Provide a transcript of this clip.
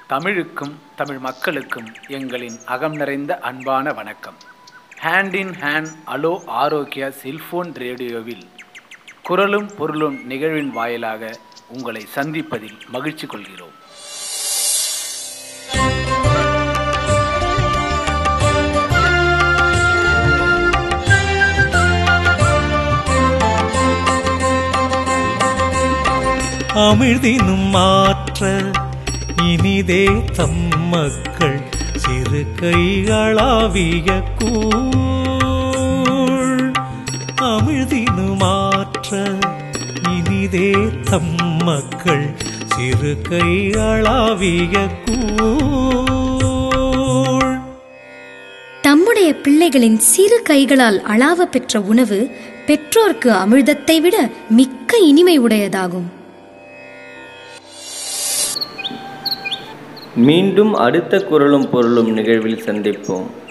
தமிழுக்கும் தமிழ் மக்களுக்கும் எங்களின் அகம் நிறைந்த அன்பான வணக்கம் ஹேண்ட் இன் ஹேண்ட் அலோ ஆரோக்கியா செல்போன் ரேடியோவில் குரலும் பொருளும் நிகழ்வின் வாயிலாக உங்களை சந்திப்பதில் மகிழ்ச்சி கொள்கிறோம் அமிழ்தினும் மாற்ற இனிதே தம் மக்கள் சிறு கைகளாவிய கூழ் அமிழ்தினு மாற்ற இனிதே தம் மக்கள் சிறு கைகளாவிய கூழ் தம்முடைய பிள்ளைகளின் சிறு கைகளால் அளாவ பெற்ற உணவு பெற்றோர்க்கு அமிர்தத்தை விட மிக்க இனிமை உடையதாகும் மீண்டும் அடுத்த குரலும் பொருளும் நிகழ்வில் சந்திப்போம்